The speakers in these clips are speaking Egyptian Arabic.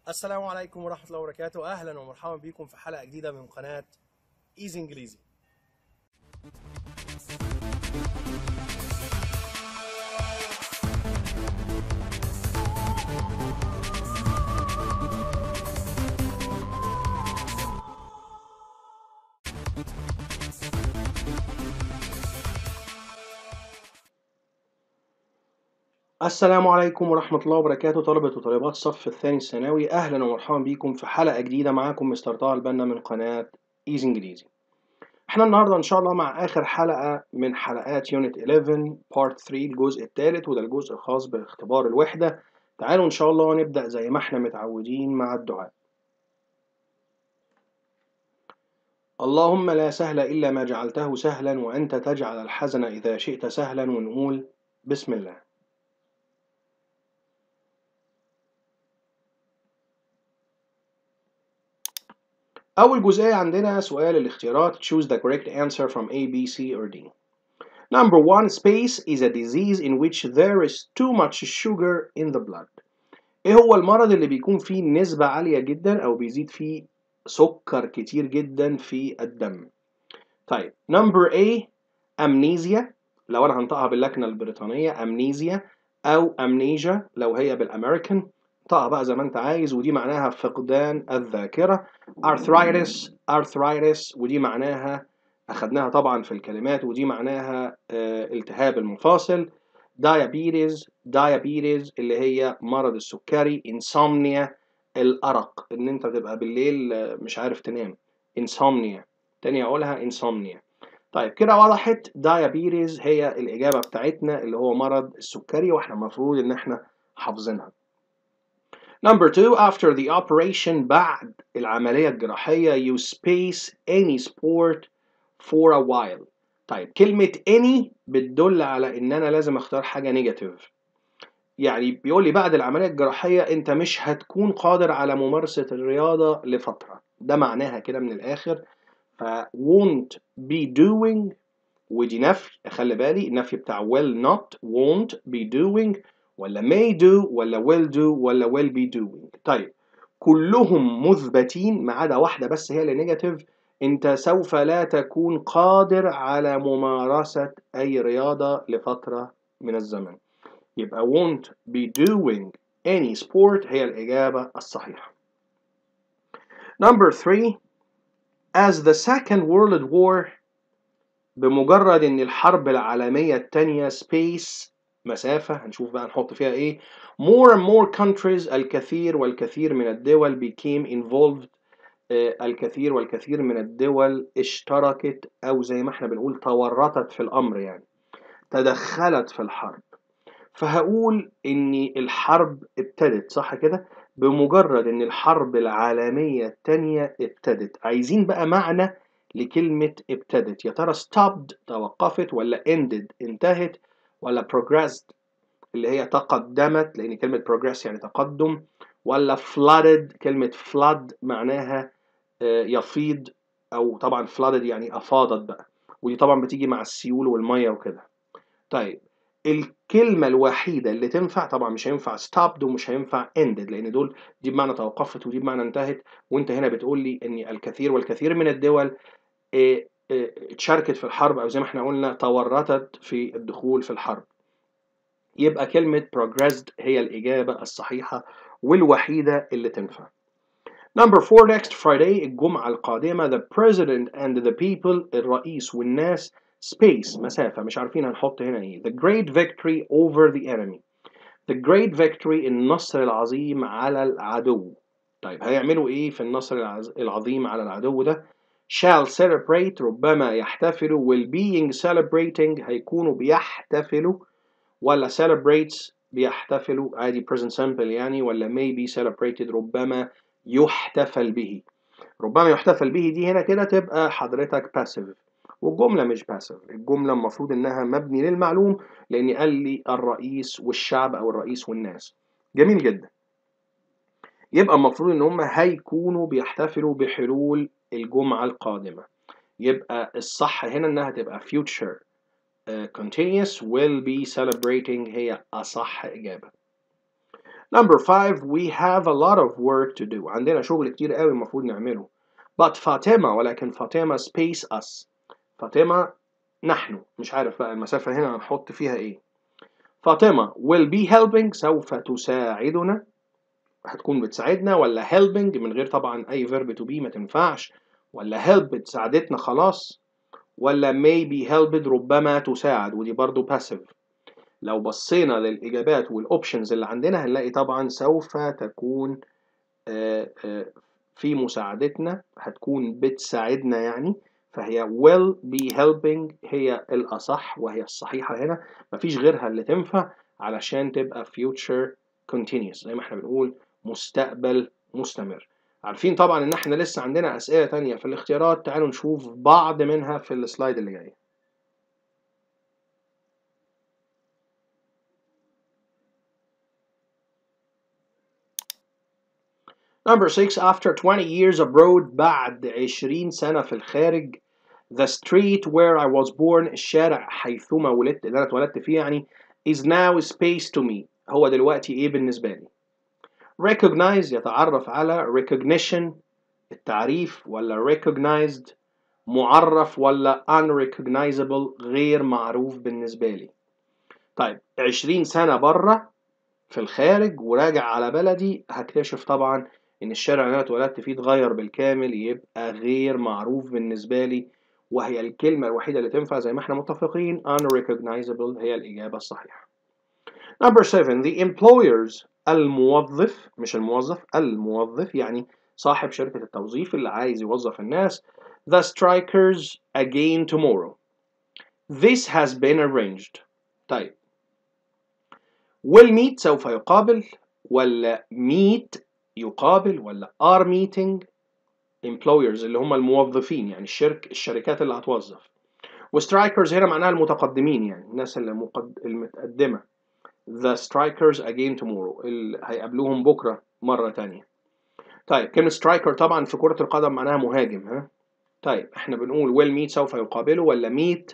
السلام عليكم ورحمة الله وبركاته أهلا ومرحبا بكم في حلقة جديدة من قناة إيزي إنجليزي السلام عليكم ورحمة الله وبركاته طلبة وطالبات الصف الثاني الثانوي أهلا ومرحبا بكم في حلقة جديدة معاكم مستر طه البنا من قناة إيزي إنجليزي احنا النهاردة إن شاء الله مع آخر حلقة من حلقات يونت 11 بارت 3 الجزء الثالث وده الجزء الخاص باختبار الوحدة تعالوا إن شاء الله نبدأ زي ما احنا متعودين مع الدعاء اللهم لا سهل إلا ما جعلته سهلا وأنت تجعل الحزن إذا شئت سهلا ونقول بسم الله أول جزئية عندنا سؤال الاختيارات choose the correct answer from A, B, C or D. Number one, space is a disease in which there is too much sugar in the blood. إيه هو المرض اللي بيكون فيه نسبة عالية جدا أو بيزيد فيه سكر كتير جدا في الدم. طيب number A amnesia لو أنا هنطقها باللكنة البريطانية amnesia أو amnesia لو هي بالأمريكان طقها بقى زي ما أنت عايز ودي معناها فقدان الذاكرة arthritis arthritis ودي معناها أخدناها طبعا في الكلمات ودي معناها آه، التهاب المفاصل diabetes diabetes اللي هي مرض السكري insomnia الأرق إن أنت تبقى بالليل آه، مش عارف تنام insomnia تاني أقولها insomnia طيب كده وضحت diabetes هي الإجابة بتاعتنا اللي هو مرض السكري وإحنا المفروض إن إحنا حافظينها Number two, after the operation بعد العملية الجراحية you space any sport for a while. طيب كلمة any بتدل على إن أنا لازم أختار حاجة نيجاتيف. يعني بيقول لي بعد العملية الجراحية أنت مش هتكون قادر على ممارسة الرياضة لفترة. ده معناها كده من الآخر. ف won't be doing ودي نفي خلي بالي النفي بتاع will not won't be doing ولا may do ولا will do ولا will be doing طيب كلهم مثبتين ما عدا واحدة بس هي اللي نيجاتيف انت سوف لا تكون قادر على ممارسة أي رياضة لفترة من الزمن يبقى won't be doing any sport هي الإجابة الصحيحة Number three As the Second World War بمجرد إن الحرب العالمية التانية space مسافة هنشوف بقى نحط فيها ايه more and more countries الكثير والكثير من الدول became involved آه، الكثير والكثير من الدول اشتركت او زي ما احنا بنقول تورطت في الامر يعني تدخلت في الحرب فهقول ان الحرب ابتدت صح كده بمجرد ان الحرب العالمية التانية ابتدت عايزين بقى معنى لكلمة ابتدت يا ترى stopped توقفت ولا ended انتهت ولا progressed اللي هي تقدمت لأن كلمة progress يعني تقدم ولا flooded كلمة flood معناها آه، يفيض أو طبعا flooded يعني أفاضت بقى ودي طبعا بتيجي مع السيول والمية وكده طيب الكلمة الوحيدة اللي تنفع طبعا مش هينفع stopped ومش هينفع ended لأن دول دي بمعنى توقفت ودي بمعنى انتهت وانت هنا بتقول لي ان الكثير والكثير من الدول آه، آه، اتشاركت في الحرب او زي ما احنا قلنا تورطت في الدخول في الحرب يبقى كلمة progressed هي الإجابة الصحيحة والوحيدة اللي تنفع Number four next Friday الجمعة القادمة the president and the people الرئيس والناس space مسافة مش عارفين هنحط هنا ايه the great victory over the enemy the great victory النصر العظيم على العدو طيب هيعملوا ايه في النصر العز- العظيم على العدو ده shall celebrate ربما يحتفلوا will being celebrating هيكونوا بيحتفلوا ولا celebrates بيحتفلوا عادي present simple يعني ولا may be celebrated ربما يحتفل به ربما يحتفل به دي هنا كده تبقى حضرتك passive والجملة مش passive الجملة المفروض إنها مبني للمعلوم لأن قال لي الرئيس والشعب أو الرئيس والناس جميل جدا يبقى المفروض إن هم هيكونوا بيحتفلوا بحلول الجمعة القادمة يبقى الصح هنا إنها تبقى future uh, continuous will be celebrating هي أصح إجابة Number five, we have a lot of work to do. عندنا شغل كتير قوي المفروض نعمله. But فاطمة ولكن فاطمة space us. فاطمة نحن مش عارف بقى المسافة هنا هنحط فيها ايه. فاطمة will be helping سوف تساعدنا هتكون بتساعدنا ولا helping من غير طبعا أي verb to be ما تنفعش ولا help ساعدتنا خلاص ولا maybe helped ربما تساعد ودي برضو passive لو بصينا للإجابات والأوبشنز اللي عندنا هنلاقي طبعا سوف تكون آه، آه، في مساعدتنا هتكون بتساعدنا يعني فهي will be helping هي الأصح وهي الصحيحة هنا مفيش غيرها اللي تنفع علشان تبقى future continuous زي ما احنا بنقول مستقبل مستمر عارفين طبعا ان احنا لسه عندنا أسئلة تانية في الاختيارات تعالوا نشوف بعض منها في السلايد اللي جاي Number six, after 20 years abroad بعد 20 سنة في الخارج the street where I was born الشارع حيثما ولدت اللي أنا اتولدت فيه يعني is now space to me هو دلوقتي إيه بالنسبة لي recognize يتعرف على recognition التعريف ولا recognized معرف ولا unrecognizable غير معروف بالنسبة لي طيب 20 سنة بره في الخارج وراجع على بلدي هكتشف طبعا ان الشارع اللي انا اتولدت فيه اتغير بالكامل يبقى غير معروف بالنسبه لي وهي الكلمه الوحيده اللي تنفع زي ما احنا متفقين unrecognizable هي الاجابه الصحيحه number 7 the employers الموظف مش الموظف الموظف يعني صاحب شركه التوظيف اللي عايز يوظف الناس the strikers again tomorrow this has been arranged طيب will meet سوف يقابل ولا meet يقابل ولا are meeting employers اللي هم الموظفين يعني الشرك الشركات اللي هتوظف وسترايكرز هنا معناها المتقدمين يعني الناس اللي مقد... المتقدمة the strikers again tomorrow اللي هيقابلوهم بكرة مرة تانية طيب كلمة striker طبعا في كرة القدم معناها مهاجم ها طيب احنا بنقول will meet سوف يقابله ولا meet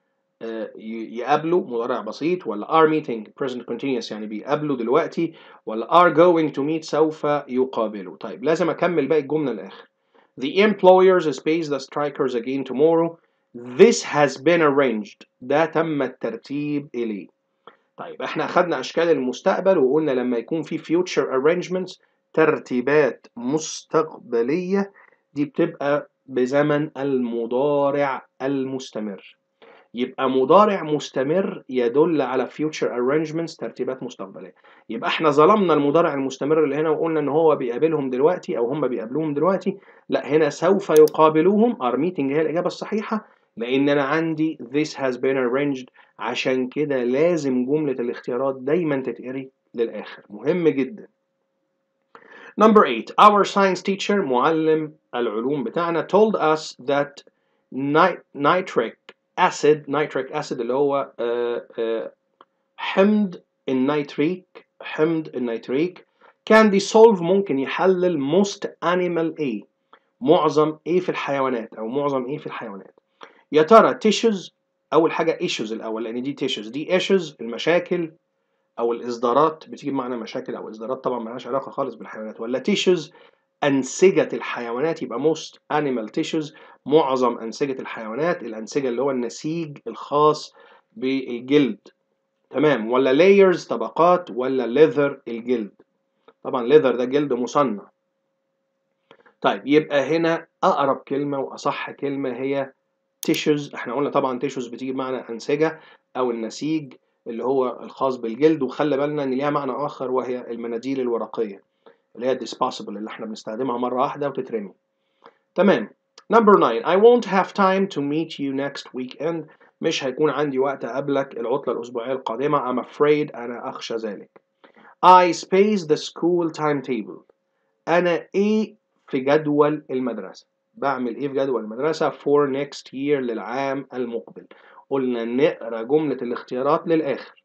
يقابلوا مضارع بسيط ولا are meeting present continuous يعني بيقابلوا دلوقتي ولا are going to meet سوف يقابلوا طيب لازم أكمل باقي الجملة للآخر The employers space the strikers again tomorrow This has been arranged ده تم الترتيب إليه طيب احنا أخدنا أشكال المستقبل وقلنا لما يكون في future arrangements ترتيبات مستقبلية دي بتبقى بزمن المضارع المستمر يبقى مضارع مستمر يدل على future arrangements ترتيبات مستقبلية يبقى احنا ظلمنا المضارع المستمر اللي هنا وقلنا ان هو بيقابلهم دلوقتي او هم بيقابلوهم دلوقتي لا هنا سوف يقابلوهم are meeting هي الإجابة الصحيحة لأن أنا عندي this has been arranged عشان كده لازم جملة الاختيارات دايما تتقري للآخر مهم جدا Number 8 Our science teacher معلم العلوم بتاعنا told us that nitric acid nitric acid اللي هو آه آه حمض النيتريك حمض النيتريك can dissolve ممكن يحلل most animal A معظم A في الحيوانات أو معظم A في الحيوانات يا ترى tissues أول حاجة issues الأول لأن دي tissues دي issues المشاكل أو الإصدارات بتيجي بمعنى مشاكل أو إصدارات طبعا ملهاش علاقة خالص بالحيوانات ولا tissues أنسجة الحيوانات يبقى most animal tissues معظم أنسجة الحيوانات الأنسجة اللي هو النسيج الخاص بالجلد تمام ولا layers طبقات ولا leather الجلد طبعا leather ده جلد مصنع طيب يبقى هنا أقرب كلمة وأصح كلمة هي tissues احنا قلنا طبعا tissues بتيجي بمعنى أنسجة أو النسيج اللي هو الخاص بالجلد وخلي بالنا إن ليها معنى آخر وهي المناديل الورقية اللي هي disposable اللي احنا بنستخدمها مرة واحدة وتترمي تمام Number 9 I won't have time to meet you next weekend مش هيكون عندي وقت أقابلك العطلة الأسبوعية القادمة I'm afraid أنا أخشى ذلك I space the school timetable أنا إيه في جدول المدرسة بعمل إيه في جدول المدرسة for next year للعام المقبل قلنا نقرأ جملة الاختيارات للآخر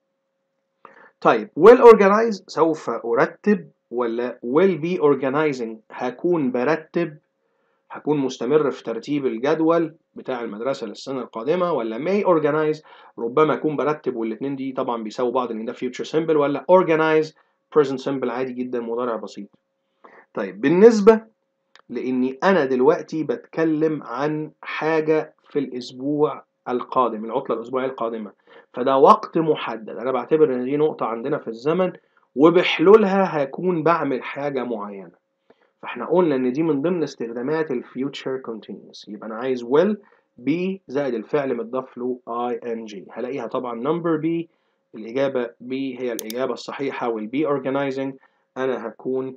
طيب will organize سوف أرتب ولا will be organizing هكون برتب هكون مستمر في ترتيب الجدول بتاع المدرسة للسنة القادمة ولا may organize ربما أكون برتب والاتنين دي طبعا بيساووا بعض لأن ده future simple ولا organize present simple عادي جدا مضارع بسيط طيب بالنسبة لاني انا دلوقتي بتكلم عن حاجة في الاسبوع القادم العطلة الاسبوعية القادمة فده وقت محدد انا بعتبر ان دي نقطة عندنا في الزمن وبحلولها هكون بعمل حاجة معينة فاحنا قلنا ان دي من ضمن استخدامات الفيوتشر continuous يبقى انا عايز will be زائد الفعل متضاف له ing هلاقيها طبعا number B الإجابة B هي الإجابة الصحيحة وال be organizing أنا هكون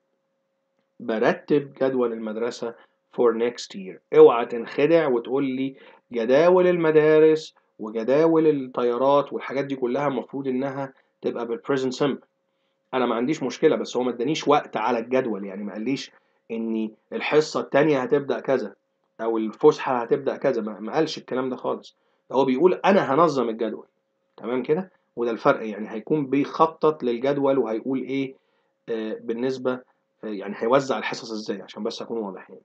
برتب جدول المدرسة for next year اوعى تنخدع وتقول لي جداول المدارس وجداول الطيارات والحاجات دي كلها المفروض انها تبقى بالبريزنت سمبل انا ما عنديش مشكله بس هو ما ادانيش وقت على الجدول يعني ما قاليش ان الحصه الثانيه هتبدا كذا او الفسحه هتبدا كذا ما قالش الكلام ده خالص هو بيقول انا هنظم الجدول تمام كده وده الفرق يعني هيكون بيخطط للجدول وهيقول ايه آه بالنسبه آه يعني هيوزع الحصص ازاي عشان بس اكون واضح يعني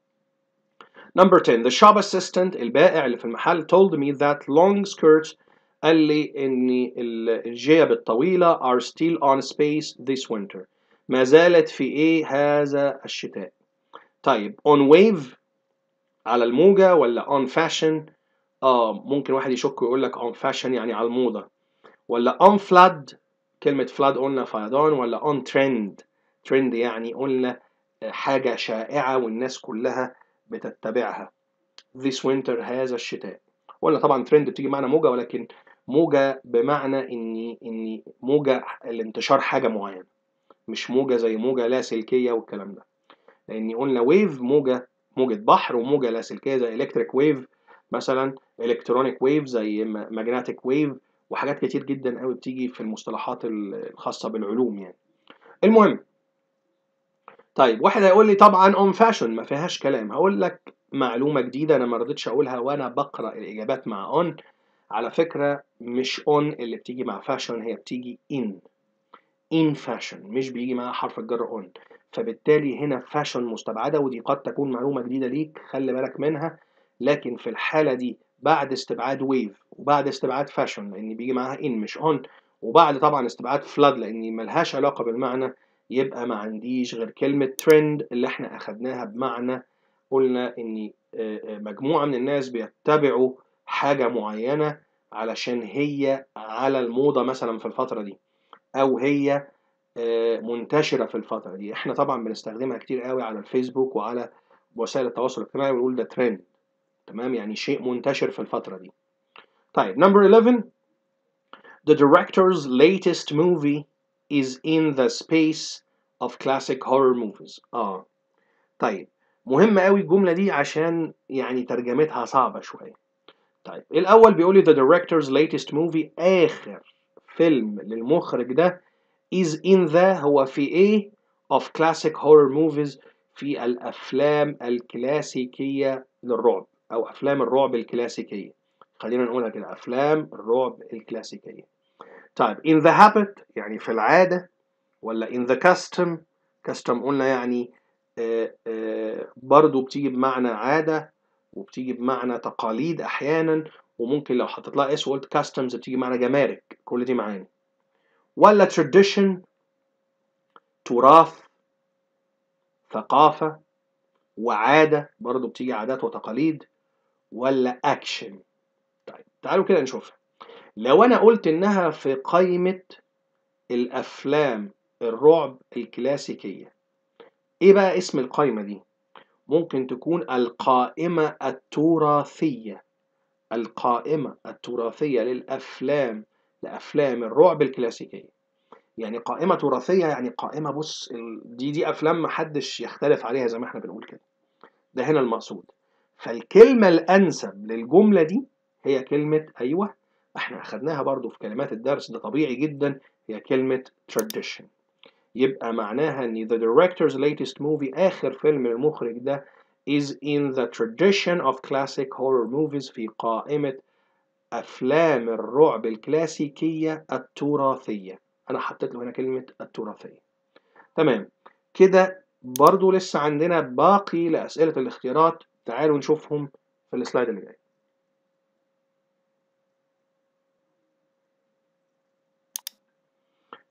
Number 10 The shop assistant البائع اللي في المحل told me that long skirts قال لي ان الجيب الطويلة are still on space this winter ما زالت في ايه هذا الشتاء طيب on wave على الموجة ولا on fashion اه ممكن واحد يشك ويقول لك on fashion يعني على الموضة ولا on flood كلمة flood قلنا فيضان ولا on trend trend يعني قلنا حاجة شائعة والناس كلها بتتبعها this winter هذا الشتاء قلنا طبعا ترند بتيجي معنا موجة ولكن موجة بمعنى ان ان موجة الانتشار حاجة معينة مش موجة زي موجة لاسلكية والكلام ده لان قلنا ويف موجة موجة بحر وموجة لاسلكية زي الكتريك ويف مثلا الكترونيك ويف زي ماجنتيك ويف وحاجات كتير جدا قوي بتيجي في المصطلحات الخاصة بالعلوم يعني المهم طيب واحد هيقول لي طبعا اون فاشن ما فيهاش كلام هقول لك معلومة جديدة انا ما رضيتش اقولها وانا بقرا الاجابات مع اون على فكرة مش اون اللي بتيجي مع فاشن هي بتيجي ان in fashion مش بيجي معاها حرف الجر on فبالتالي هنا fashion مستبعدة ودي قد تكون معلومة جديدة ليك خلي بالك منها لكن في الحالة دي بعد استبعاد wave وبعد استبعاد fashion لأن بيجي معاها in مش on وبعد طبعا استبعاد flood لأن ملهاش علاقة بالمعنى يبقى ما عنديش غير كلمة trend اللي احنا أخدناها بمعنى قلنا إن مجموعة من الناس بيتبعوا حاجة معينة علشان هي على الموضة مثلا في الفترة دي او هي منتشره في الفتره دي احنا طبعا بنستخدمها كتير قوي على الفيسبوك وعلى وسائل التواصل الاجتماعي ونقول ده ترند تمام يعني شيء منتشر في الفتره دي طيب number 11 the director's latest movie is in the space of classic horror movies اه طيب مهم قوي الجمله دي عشان يعني ترجمتها صعبه شويه طيب الاول بيقول لي the director's latest movie اخر فيلم للمخرج ده is in the هو في ايه of classic horror movies في الافلام الكلاسيكيه للرعب او افلام الرعب الكلاسيكيه خلينا نقولها كده افلام الرعب الكلاسيكيه طيب in the habit يعني في العاده ولا in the custom custom قلنا يعني آآ آآ برضو بتيجي بمعنى عاده وبتيجي بمعنى تقاليد احيانا وممكن لو حطيت لها اس وقلت كاستمز بتيجي معنى جمارك كل دي معاني ولا tradition تراث ثقافة وعادة برضو بتيجي عادات وتقاليد ولا action طيب تعالوا كده نشوفها لو انا قلت انها في قائمة الافلام الرعب الكلاسيكية ايه بقى اسم القائمة دي ممكن تكون القائمة التراثية القائمة التراثية للأفلام لأفلام الرعب الكلاسيكية يعني قائمة تراثية يعني قائمة بص دي دي أفلام محدش يختلف عليها زي ما احنا بنقول كده ده هنا المقصود فالكلمة الأنسب للجملة دي هي كلمة أيوة احنا أخدناها برضو في كلمات الدرس ده طبيعي جدا هي كلمة tradition يبقى معناها ان the director's latest movie آخر فيلم للمخرج ده is in the tradition of classic horror movies في قائمة أفلام الرعب الكلاسيكية التراثية أنا حطيت له هنا كلمة التراثية تمام كده برضو لسه عندنا باقي لأسئلة الاختيارات تعالوا نشوفهم في السلايد اللي جاي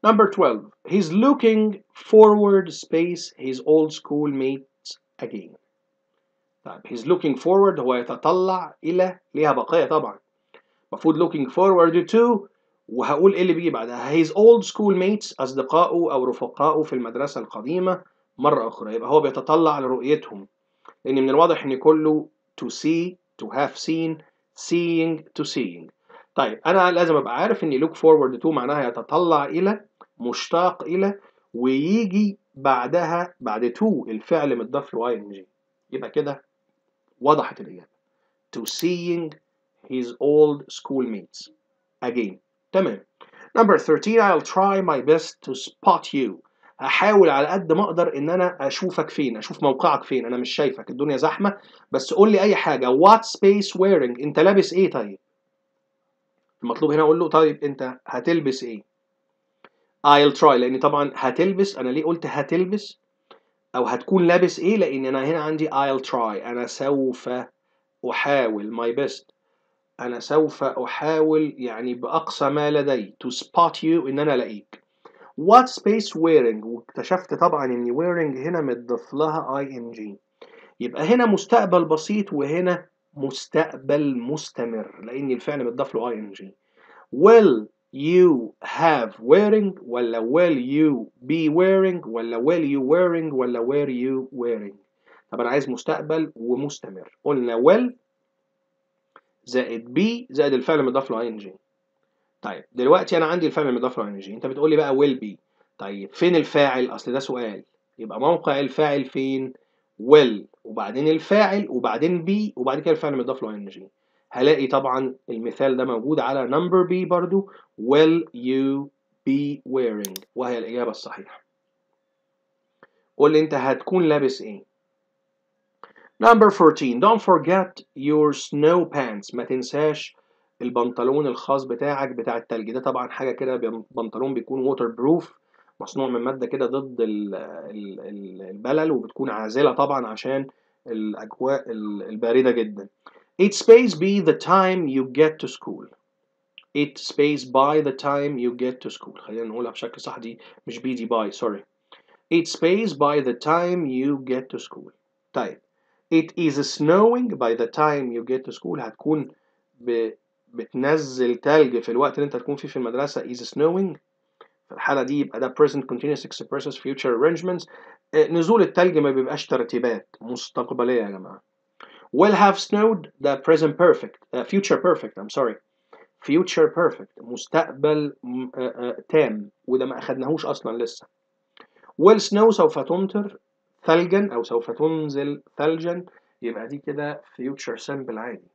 Number 12 he's looking forward space his old schoolmates again طيب he's looking forward هو يتطلع إلى ليها بقية طبعا المفروض looking forward to وهقول ايه اللي بيجي بعدها his old schoolmates أصدقائه أو رفقائه في المدرسة القديمة مرة أخرى يبقى هو بيتطلع لرؤيتهم لأن من الواضح إن كله to see to have seen seeing to seeing طيب أنا لازم أبقى عارف إن look forward to معناها يتطلع إلى مشتاق إلى ويجي بعدها بعد to الفعل متضاف له ing يبقى كده وضحت الإجابة to seeing his old schoolmates again تمام number 13 I'll try my best to spot you هحاول على قد ما اقدر ان انا اشوفك فين اشوف موقعك فين انا مش شايفك الدنيا زحمه بس قول لي اي حاجه what space wearing انت لابس ايه طيب المطلوب هنا اقول له طيب انت هتلبس ايه I'll try لان طبعا هتلبس انا ليه قلت هتلبس او هتكون لابس ايه لان انا هنا عندي I'll try انا سوف احاول my best انا سوف احاول يعني باقصى ما لدي to spot you ان انا الاقيك what space wearing واكتشفت طبعا ان wearing هنا متضاف لها ing يبقى هنا مستقبل بسيط وهنا مستقبل مستمر لان الفعل متضاف له ing will you have wearing ولا will you be wearing ولا will you wearing ولا were you wearing طب انا عايز مستقبل ومستمر قلنا will زائد be زائد الفعل مضاف له ing طيب دلوقتي انا عندي الفعل المضاف له ing انت بتقول لي بقى will be طيب فين الفاعل اصل ده سؤال يبقى موقع الفاعل فين will وبعدين الفاعل وبعدين be وبعد كده الفعل المضاف له ing هلاقي طبعا المثال ده موجود على number B برضو will you be wearing وهي الإجابة الصحيحة قول لي أنت هتكون لابس إيه Number 14 Don't forget your snow pants ما تنساش البنطلون الخاص بتاعك بتاع التلج ده طبعا حاجة كده بنطلون بيكون waterproof مصنوع من مادة كده ضد البلل وبتكون عازلة طبعا عشان الأجواء الباردة جدا It space be the time you get to school. It space by the time you get to school. خلينا نقولها بشكل صح دي مش بي دي باي sorry. It space by the time you get to school. طيب It is snowing by the time you get to school هتكون ب... بتنزل تلج في الوقت اللي انت تكون فيه في المدرسة is snowing في الحالة دي يبقى ده present continuous expresses future arrangements نزول التلج ما بيبقاش ترتيبات مستقبلية يا جماعة will have snowed the present perfect uh, future perfect I'm sorry future perfect مستقبل uh, uh, تام وده ما أخدناهوش أصلا لسه will snow سوف تمطر ثلجا أو سوف تنزل ثلجا يبقى دي كده future simple عادي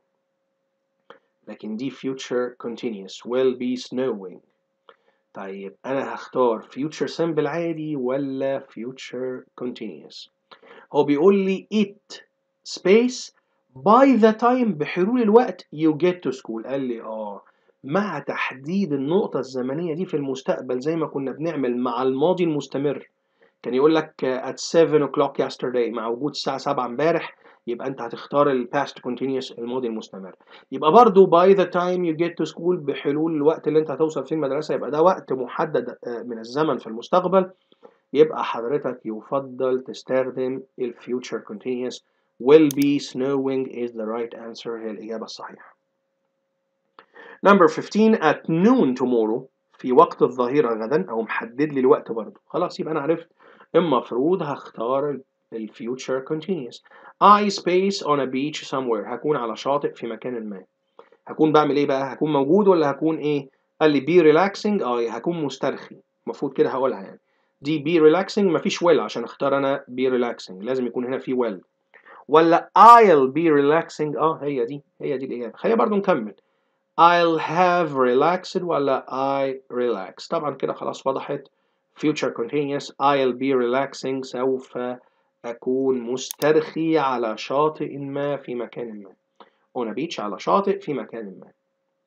لكن دي future continuous will be snowing طيب أنا هختار future simple عادي ولا future continuous هو بيقول لي it space by the time بحلول الوقت you get to school قال لي اه مع تحديد النقطة الزمنية دي في المستقبل زي ما كنا بنعمل مع الماضي المستمر كان يقول لك at 7 o'clock yesterday مع وجود الساعة 7 امبارح يبقى انت هتختار ال past continuous الماضي المستمر يبقى برضو by the time you get to school بحلول الوقت اللي انت هتوصل فيه المدرسة يبقى ده وقت محدد من الزمن في المستقبل يبقى حضرتك يفضل تستخدم ال future continuous will be snowing is the right answer هي الإجابة الصحيحة. Number 15 at noon tomorrow في وقت الظهيرة غدا أو محدد لي الوقت برضه خلاص يبقى أنا عرفت المفروض هختار ال future continuous I space on a beach somewhere هكون على شاطئ في مكان ما هكون بعمل إيه بقى هكون موجود ولا هكون إيه قال لي be relaxing اه هكون مسترخي المفروض كده هقولها يعني دي be relaxing مفيش well عشان اختار أنا be relaxing لازم يكون هنا في well ولا I'll be relaxing اه هي دي هي دي الإجابة خلينا برضو نكمل I'll have relaxed ولا I relax طبعا كده خلاص وضحت future continuous I'll be relaxing سوف أكون مسترخي على شاطئ ما في مكان ما on a beach على شاطئ في مكان ما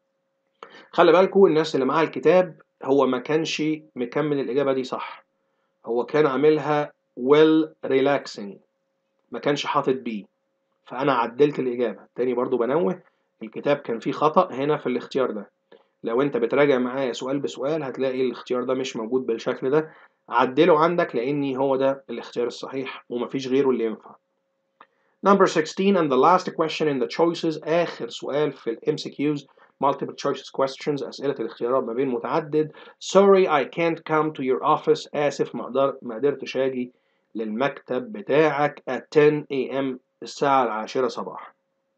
خلي بالكم الناس اللي معاها الكتاب هو ما كانش مكمل الإجابة دي صح هو كان عاملها well relaxing ما كانش حاطط بي فأنا عدلت الإجابة تاني برضو بنوه الكتاب كان فيه خطأ هنا في الاختيار ده لو انت بتراجع معايا سؤال بسؤال هتلاقي الاختيار ده مش موجود بالشكل ده عدله عندك لاني هو ده الاختيار الصحيح ومفيش غيره اللي ينفع Number 16 and the last question in the choices آخر سؤال في ال MCQs multiple choices questions أسئلة الاختيارات ما بين متعدد Sorry I can't come to your office آسف ما قدر ما قدرتش أجي للمكتب بتاعك at 10 a.m. الساعة العاشرة صباحا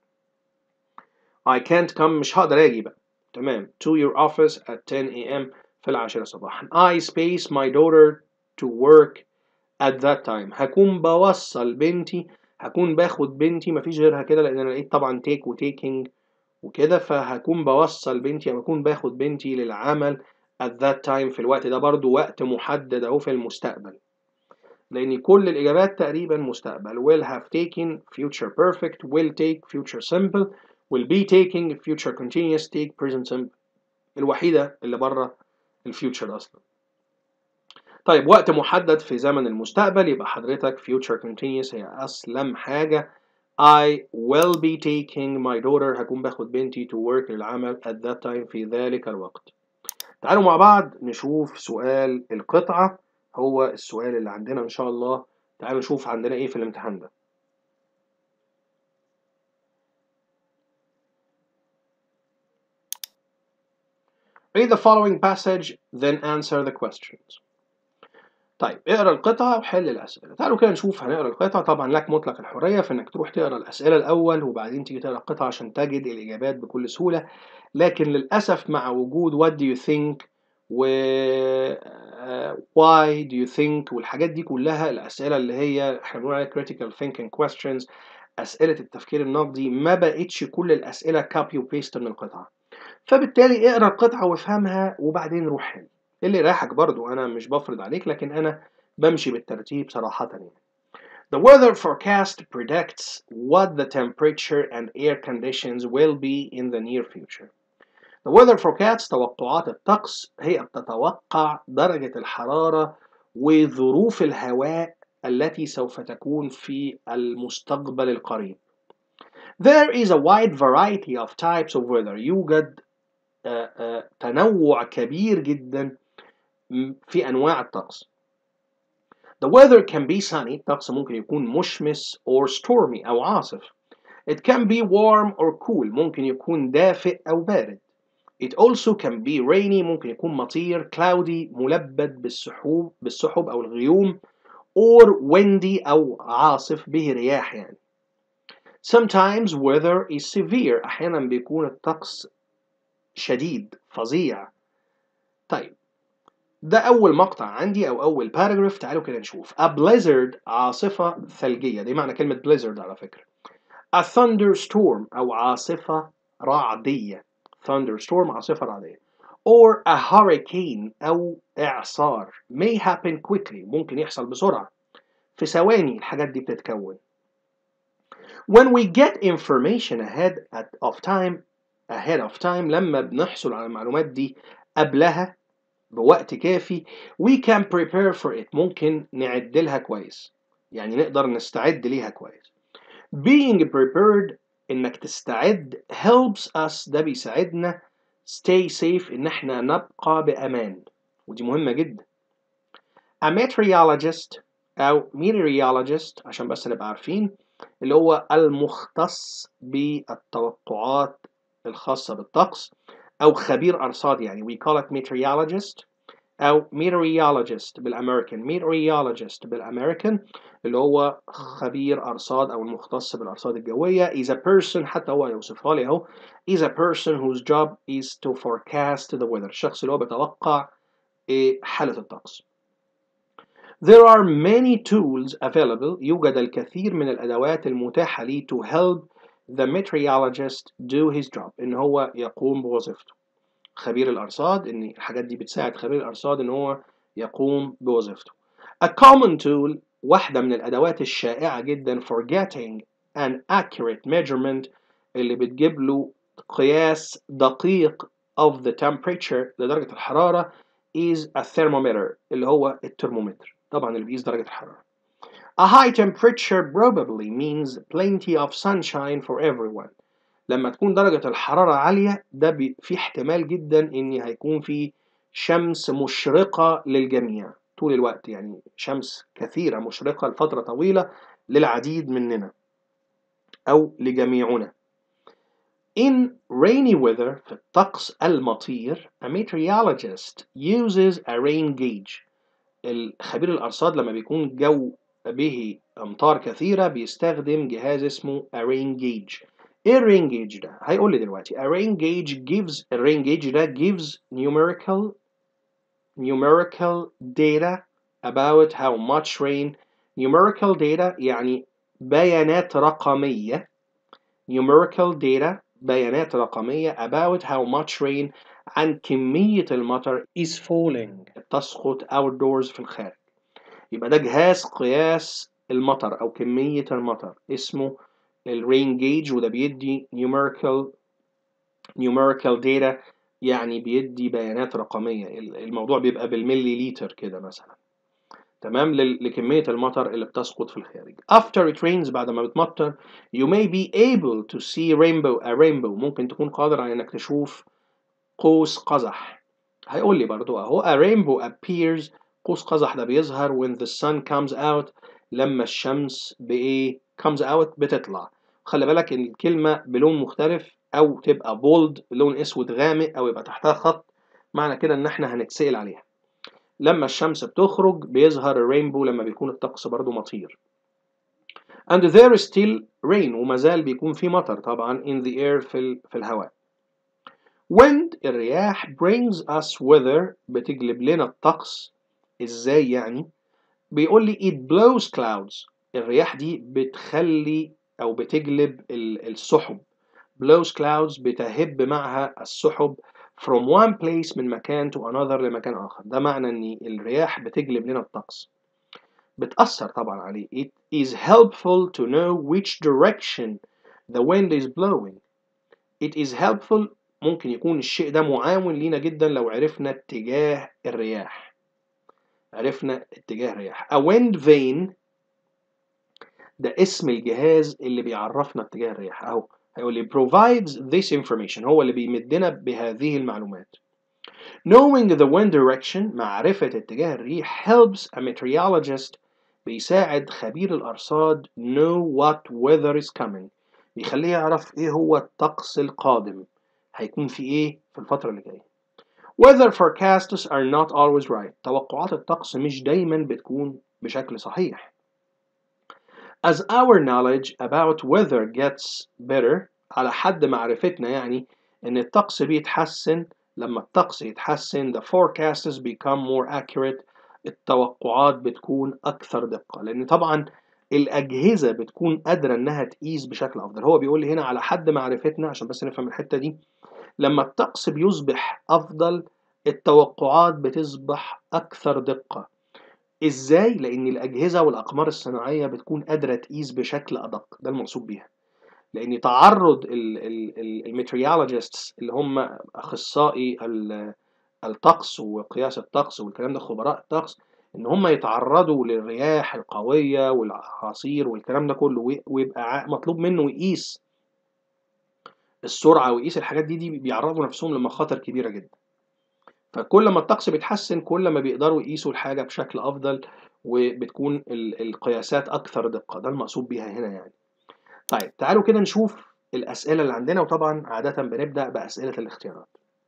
I can't come مش هقدر أجي بقى تمام to your office at 10 a.m. في العاشرة صباحا I space my daughter to work at that time هكون بوصل بنتي هكون باخد بنتي مفيش غيرها كده لان انا لقيت طبعا تيك وتيكينج وكده فهكون بوصل بنتي او هكون باخد بنتي للعمل at that time في الوقت ده برضو وقت محدد اهو في المستقبل لان كل الاجابات تقريبا مستقبل will have taken future perfect will take future simple will be taking future continuous take present simple الوحيده اللي بره الفيوتشر اصلا طيب وقت محدد في زمن المستقبل يبقى حضرتك future continuous هي أسلم حاجة I will be taking my daughter هكون باخد بنتي to work للعمل at that time في ذلك الوقت تعالوا مع بعض نشوف سؤال القطعة هو السؤال اللي عندنا إن شاء الله تعالوا نشوف عندنا إيه في الامتحان ده Read the following passage then answer the questions طيب اقرا القطعة وحل الأسئلة تعالوا كده نشوف هنقرا القطعة طبعا لك مطلق الحرية في إنك تروح تقرا الأسئلة الأول وبعدين تيجي تقرا القطعة عشان تجد الإجابات بكل سهولة لكن للأسف مع وجود what do you think و uh, why do you think والحاجات دي كلها الأسئلة اللي هي احنا بنقول عليها critical thinking questions أسئلة التفكير النقدي ما بقتش كل الأسئلة copy وبيست من القطعة فبالتالي اقرا القطعة وافهمها وبعدين روح حل اللي يريحك برضو انا مش بفرض عليك لكن انا بمشي بالترتيب صراحة يعني. The weather forecast predicts what the temperature and air conditions will be in the near future. The weather forecast توقعات الطقس هي بتتوقع درجة الحرارة وظروف الهواء التي سوف تكون في المستقبل القريب. There is a wide variety of types of weather. يوجد uh, uh, تنوع كبير جدا في أنواع الطقس. The weather can be sunny الطقس ممكن يكون مشمس or stormy أو عاصف. It can be warm or cool ممكن يكون دافئ أو بارد. It also can be rainy ممكن يكون مطير cloudy ملبد بالسحوب بالسحب أو الغيوم or windy أو عاصف به رياح يعني. Sometimes weather is severe أحيانا بيكون الطقس شديد فظيع. طيب ده أول مقطع عندي أو أول باراجراف تعالوا كده نشوف A blizzard عاصفة ثلجية دي معنى كلمة blizzard على فكرة A thunderstorm أو عاصفة رعدية thunderstorm عاصفة رعدية or a hurricane أو إعصار may happen quickly ممكن يحصل بسرعة في ثواني الحاجات دي بتتكون when we get information ahead of time ahead of time لما بنحصل على المعلومات دي قبلها بوقت كافي we can prepare for it ممكن نعد لها كويس يعني نقدر نستعد ليها كويس being prepared انك تستعد helps us ده بيساعدنا stay safe ان احنا نبقى بامان ودي مهمة جدا a meteorologist او meteorologist عشان بس نبقى عارفين اللي هو المختص بالتوقعات الخاصة بالطقس أو خبير أرصاد يعني we call it meteorologist أو meteorologist بالأمريكان meteorologist بالأمريكان اللي هو خبير أرصاد أو المختص بالأرصاد الجوية is a person حتى هو يوصفها لي أهو is a person whose job is to forecast the weather الشخص اللي هو بيتوقع حالة الطقس There are many tools available يوجد الكثير من الأدوات المتاحة لي to help the meteorologist do his job إن هو يقوم بوظيفته خبير الأرصاد إن الحاجات دي بتساعد خبير الأرصاد إن هو يقوم بوظيفته A common tool واحدة من الأدوات الشائعة جدا for getting an accurate measurement اللي بتجيب له قياس دقيق of the temperature لدرجة الحرارة is a thermometer اللي هو الترمومتر طبعا اللي بيقيس درجة الحرارة A high temperature probably means plenty of sunshine for everyone. لما تكون درجة الحرارة عالية ده بي في احتمال جدا إن هيكون في شمس مشرقة للجميع طول الوقت يعني شمس كثيرة مشرقة لفترة طويلة للعديد مننا أو لجميعنا. In rainy weather في الطقس المطير a meteorologist uses a rain gauge الخبير الأرصاد لما بيكون جو به أمطار كثيرة بيستخدم جهاز اسمه a rain gauge ايه الرين جيج ده؟ هيقول لي دلوقتي a rain gauge gives a rain gauge ده gives numerical numerical data about how much rain numerical data يعني بيانات رقمية numerical data بيانات رقمية about how much rain عن كمية المطر is falling تسقط outdoors في الخارج يبقى ده جهاز قياس المطر أو كمية المطر اسمه الرين جيج وده بيدي numerical numerical data يعني بيدي بيانات رقمية الموضوع بيبقى بالملي لتر كده مثلا تمام لكمية المطر اللي بتسقط في الخارج after it rains بعد ما بتمطر you may be able to see rainbow a rainbow ممكن تكون قادر على انك تشوف قوس قزح هيقول لي برضو اهو a rainbow appears قوس قزح ده بيظهر when the sun comes out لما الشمس بايه comes out بتطلع خلي بالك ان الكلمة بلون مختلف او تبقى bold لون اسود غامق او يبقى تحتها خط معنى كده ان احنا هنتسأل عليها لما الشمس بتخرج بيظهر الرينبو لما بيكون الطقس برضو مطير and there is still rain وما زال بيكون في مطر طبعا in the air في, ال... في الهواء wind الرياح brings us weather بتجلب لنا الطقس ازاي يعني بيقول لي it blows clouds الرياح دي بتخلي او بتجلب السحب blows clouds بتهب معها السحب from one place من مكان to another لمكان آخر ده معنى إن الرياح بتجلب لنا الطقس بتأثر طبعا عليه it is helpful to know which direction the wind is blowing it is helpful ممكن يكون الشيء ده معاون لينا جدا لو عرفنا اتجاه الرياح عرفنا اتجاه الرياح a wind vane ده اسم الجهاز اللي بيعرفنا اتجاه الرياح اهو هيقول لي provides this information هو اللي بيمدنا بهذه المعلومات knowing the wind direction معرفة اتجاه الريح helps a meteorologist بيساعد خبير الأرصاد know what weather is coming بيخليه يعرف ايه هو الطقس القادم هيكون في ايه في الفترة اللي جاية weather forecasts are not always right توقعات الطقس مش دايما بتكون بشكل صحيح As our knowledge about weather gets better على حد معرفتنا يعني إن الطقس بيتحسن لما الطقس يتحسن the forecasts become more accurate التوقعات بتكون أكثر دقة لأن طبعا الأجهزة بتكون قادرة إنها تقيس بشكل أفضل هو بيقول لي هنا على حد معرفتنا عشان بس نفهم الحتة دي لما الطقس بيصبح أفضل التوقعات بتصبح أكثر دقة ازاي لان الاجهزه والاقمار الصناعيه بتكون قادره تقيس بشكل ادق ده المقصود بيها لان تعرض الميتريولوجيستس اللي هم اخصائي الطقس وقياس الطقس والكلام ده خبراء الطقس ان هم يتعرضوا للرياح القويه والاعاصير والكلام ده كله ويبقى مطلوب منه يقيس السرعه ويقيس الحاجات دي دي بيعرضوا نفسهم لمخاطر كبيره جدا فكل ما الطقس بيتحسن كل ما بيقدروا يقيسوا الحاجة بشكل أفضل وبتكون القياسات أكثر دقة ده المقصود بيها هنا يعني طيب تعالوا كده نشوف الأسئلة اللي عندنا وطبعا عادة بنبدأ بأسئلة الاختيارات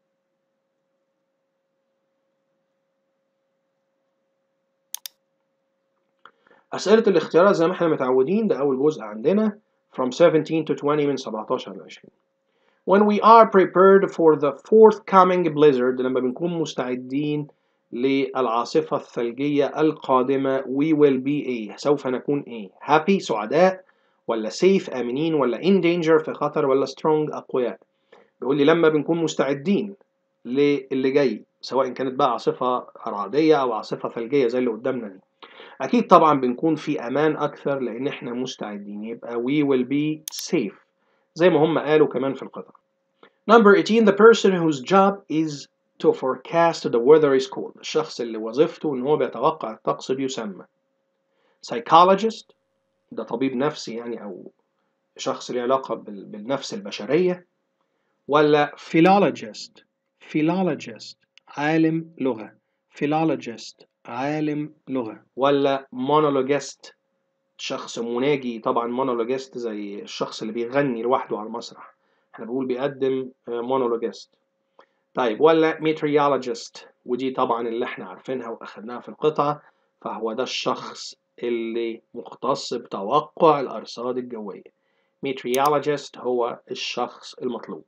أسئلة الاختيارات زي ما احنا متعودين ده أول جزء عندنا from 17 to 20 من 17 ل 20 when we are prepared for the forthcoming blizzard لما بنكون مستعدين للعاصفة الثلجية القادمة we will be ايه سوف نكون ايه happy سعداء ولا safe آمنين ولا in danger في خطر ولا strong أقوياء بيقول لي لما بنكون مستعدين للي جاي سواء كانت بقى عاصفة رعدية أو عاصفة ثلجية زي اللي قدامنا دي أكيد طبعا بنكون في أمان أكثر لأن إحنا مستعدين يبقى we will be safe زي ما هم قالوا كمان في القطع. Number 18 the person whose job is to forecast the weather is called الشخص اللي وظيفته ان هو بيتوقع الطقس بيسمى psychologist ده طبيب نفسي يعني او شخص له علاقة بال- بالنفس البشرية ولا philologist philologist عالم لغة philologist عالم لغة ولا monologist شخص مناجي طبعا monologist زي الشخص اللي بيغني لوحده على المسرح احنا بنقول بيقدم آه، monologist طيب ولا meteorologist ودي طبعا اللي احنا عارفينها واخدناها في القطعة فهو ده الشخص اللي مختص بتوقع الأرصاد الجوية meteorologist هو الشخص المطلوب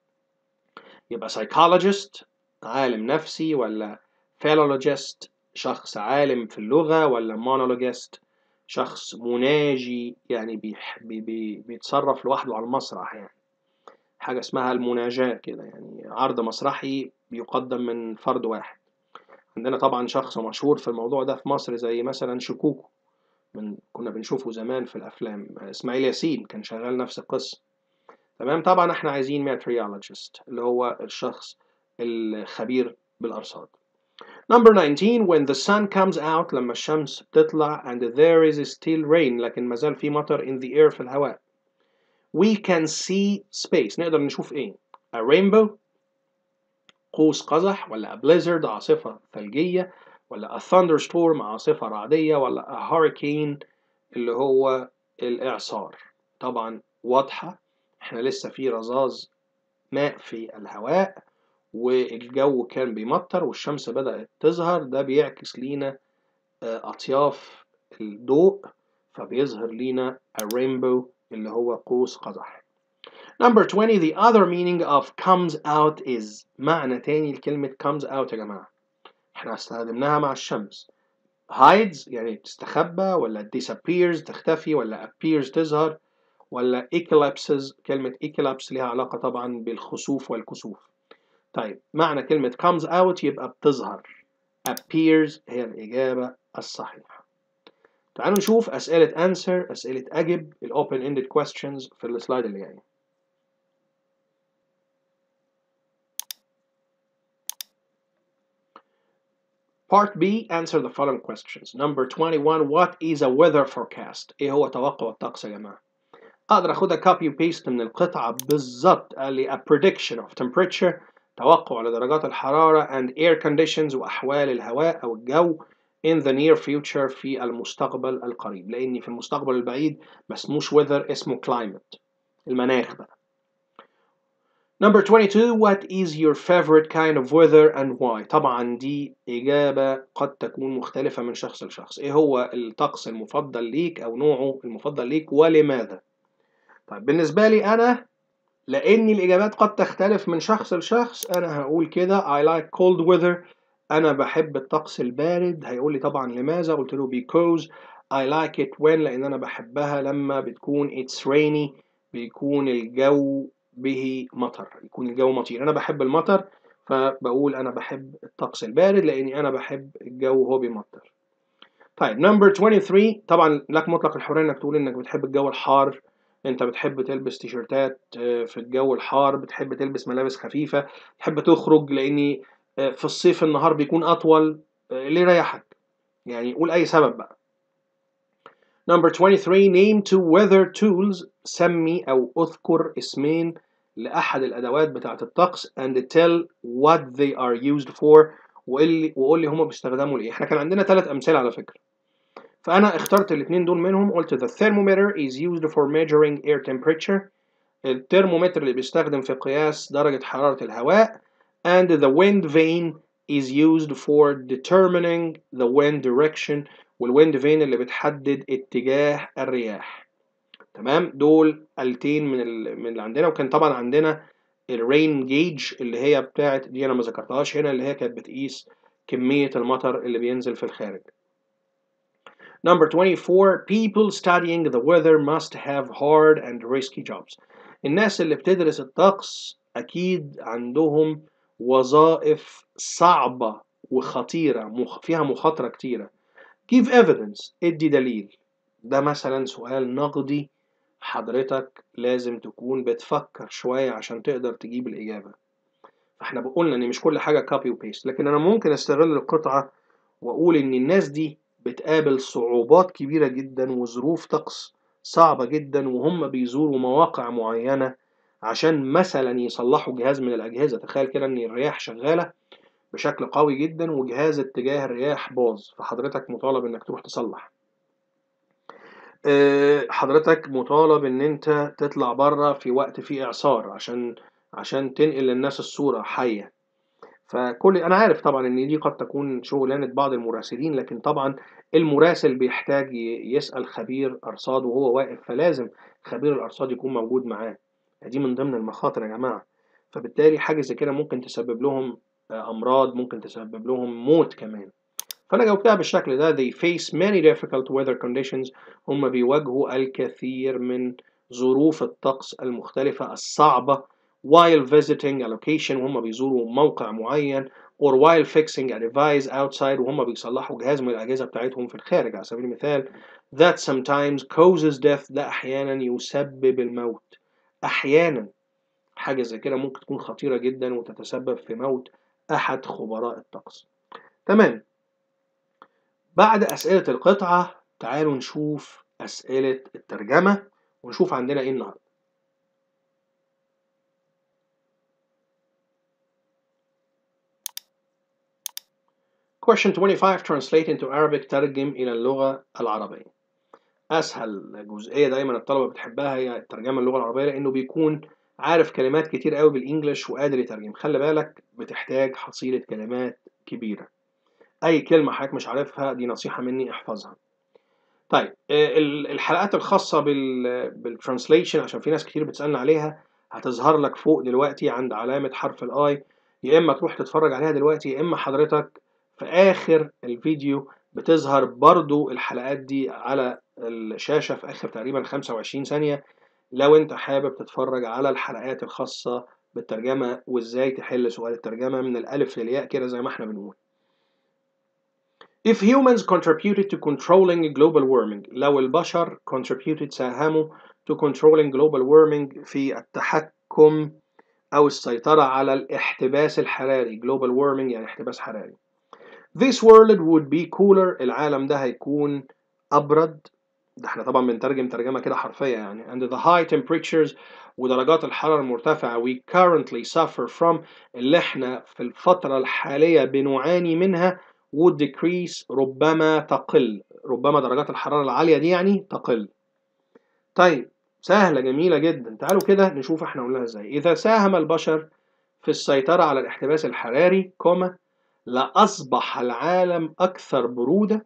يبقى psychologist عالم نفسي ولا philologist شخص عالم في اللغة ولا monologist شخص مناجي يعني بيح بي بي بيتصرف لوحده على المسرح يعني حاجة اسمها المناجاة كده يعني عرض مسرحي بيقدم من فرد واحد عندنا طبعا شخص مشهور في الموضوع ده في مصر زي مثلا شكوكو من كنا بنشوفه زمان في الأفلام إسماعيل ياسين كان شغال نفس القصة تمام طبعا احنا عايزين meteorologist اللي هو الشخص الخبير بالأرصاد Number 19 when the sun comes out لما الشمس بتطلع and there is still rain لكن ما زال في مطر in the air في الهواء we can see space نقدر نشوف ايه a rainbow قوس قزح ولا a blizzard عاصفة ثلجية ولا a thunderstorm عاصفة رعدية ولا a hurricane اللي هو الإعصار طبعا واضحة احنا لسه في رذاذ ماء في الهواء والجو كان بيمطر والشمس بدأت تظهر ده بيعكس لينا آه، أطياف الضوء فبيظهر لينا a rainbow اللي هو قوس قزح Number 20 the other meaning of comes out is معنى تاني لكلمة comes out يا جماعة احنا استخدمناها مع الشمس hides يعني تستخبى ولا disappears تختفي ولا appears تظهر ولا eclipses كلمة eclipse لها علاقة طبعا بالخسوف والكسوف طيب معنى كلمة comes out يبقى بتظهر appears هي الإجابة الصحيحة تعالوا نشوف أسئلة answer أسئلة أجب ال open ended questions في السلايد اللي جاي Part B answer the following questions Number 21 What is a weather forecast إيه هو توقع الطقس يا جماعة أقدر أخدها copy paste من القطعة بالظبط قال لي a prediction of temperature توقع لدرجات الحرارة and air conditions وأحوال الهواء أو الجو in the near future في المستقبل القريب لأن في المستقبل البعيد ما اسموش weather اسمه climate المناخ بقى Number 22 What is your favorite kind of weather and why طبعا دي إجابة قد تكون مختلفة من شخص لشخص إيه هو الطقس المفضل ليك أو نوعه المفضل ليك ولماذا طيب بالنسبة لي أنا لأن الإجابات قد تختلف من شخص لشخص أنا هقول كده I like cold weather أنا بحب الطقس البارد هيقول لي طبعا لماذا قلت له because I like it when لأن أنا بحبها لما بتكون it's rainy بيكون الجو به مطر يكون الجو مطير أنا بحب المطر فبقول أنا بحب الطقس البارد لأني أنا بحب الجو وهو بيمطر طيب نمبر 23 طبعا لك مطلق الحرية إنك تقول إنك بتحب الجو الحار انت بتحب تلبس تيشرتات آه، في الجو الحار بتحب تلبس ملابس خفيفة تحب تخرج لاني آه، في الصيف النهار بيكون اطول آه، اللي يريحك يعني قول اي سبب بقى Number 23 name two weather tools سمي او اذكر اسمين لأحد الأدوات بتاعة الطقس and tell what they are used for وقول لي وقول لي هما بيستخدموا لإيه احنا كان عندنا ثلاث أمثلة على فكرة فأنا اخترت الاتنين دول منهم قلت the thermometer is used for measuring air temperature الترمومتر اللي بيستخدم في قياس درجة حرارة الهواء and the wind vane is used for determining the wind direction والwind vane اللي بتحدد اتجاه الرياح تمام دول آلتين من ال... من اللي عندنا وكان طبعا عندنا الرين جيج اللي هي بتاعت دي انا ما ذكرتهاش هنا اللي هي كانت بتقيس كمية المطر اللي بينزل في الخارج Number 24 people studying the weather must have hard and risky jobs الناس اللي بتدرس الطقس أكيد عندهم وظائف صعبة وخطيرة مخ... فيها مخاطرة كتيرة give evidence ادي دليل ده مثلا سؤال نقدي حضرتك لازم تكون بتفكر شوية عشان تقدر تجيب الإجابة فاحنا قلنا ان مش كل حاجة كوبي وبيست لكن انا ممكن استغل القطعة واقول ان الناس دي بتقابل صعوبات كبيرة جدا وظروف طقس صعبة جدا وهم بيزوروا مواقع معينة عشان مثلا يصلحوا جهاز من الأجهزة تخيل كده إن الرياح شغالة بشكل قوي جدا وجهاز اتجاه الرياح باظ فحضرتك مطالب إنك تروح تصلح آه، حضرتك مطالب إن أنت تطلع بره في وقت فيه إعصار عشان عشان تنقل للناس الصورة حية فكل انا عارف طبعا ان دي قد تكون شغلانه بعض المراسلين لكن طبعا المراسل بيحتاج ي- يسال خبير ارصاد وهو واقف فلازم خبير الارصاد يكون موجود معاه دي من ضمن المخاطر يا جماعه فبالتالي حاجه زي كده ممكن تسبب لهم آه، امراض ممكن تسبب لهم موت كمان فانا جاوبتها بالشكل ده they face many difficult weather conditions هم بيواجهوا الكثير من ظروف الطقس المختلفة الصعبة while visiting a location وهم بيزوروا موقع معين or while fixing a device outside وهم بيصلحوا جهاز من الأجهزة بتاعتهم في الخارج على سبيل المثال that sometimes causes death ده أحيانا يسبب الموت أحيانا حاجة زي كده ممكن تكون خطيرة جدا وتتسبب في موت أحد خبراء الطقس تمام بعد أسئلة القطعة تعالوا نشوف أسئلة الترجمة ونشوف عندنا إيه النهاردة Question 25 Translate into Arabic ترجم إلى اللغة العربية أسهل جزئية دايما الطلبة بتحبها هي الترجمة اللغة العربية لأنه بيكون عارف كلمات كتير قوي بالإنجلش وقادر يترجم خلي بالك بتحتاج حصيلة كلمات كبيرة أي كلمة حضرتك مش عارفها دي نصيحة مني احفظها طيب آه، ال- الحلقات الخاصة بال بالترانسليشن عشان في ناس كتير بتسألنا عليها هتظهر لك فوق دلوقتي عند علامة حرف الاي يا اما تروح تتفرج عليها دلوقتي يا اما حضرتك في اخر الفيديو بتظهر برضو الحلقات دي على الشاشة في اخر تقريبا 25 ثانية لو انت حابب تتفرج على الحلقات الخاصة بالترجمة وازاي تحل سؤال الترجمة من الالف للياء كده زي ما احنا بنقول If humans contributed to controlling global warming لو البشر contributed ساهموا to controlling global warming في التحكم أو السيطرة على الاحتباس الحراري global warming يعني احتباس حراري This world would be cooler العالم ده هيكون أبرد ده احنا طبعا بنترجم ترجمة كده حرفية يعني and the high temperatures ودرجات الحرارة المرتفعة we currently suffer from اللي احنا في الفترة الحالية بنعاني منها would decrease ربما تقل ربما درجات الحرارة العالية دي يعني تقل طيب سهلة جميلة جدا تعالوا كده نشوف احنا قلناها ازاي إذا ساهم البشر في السيطرة على الاحتباس الحراري كوما لأصبح العالم أكثر برودة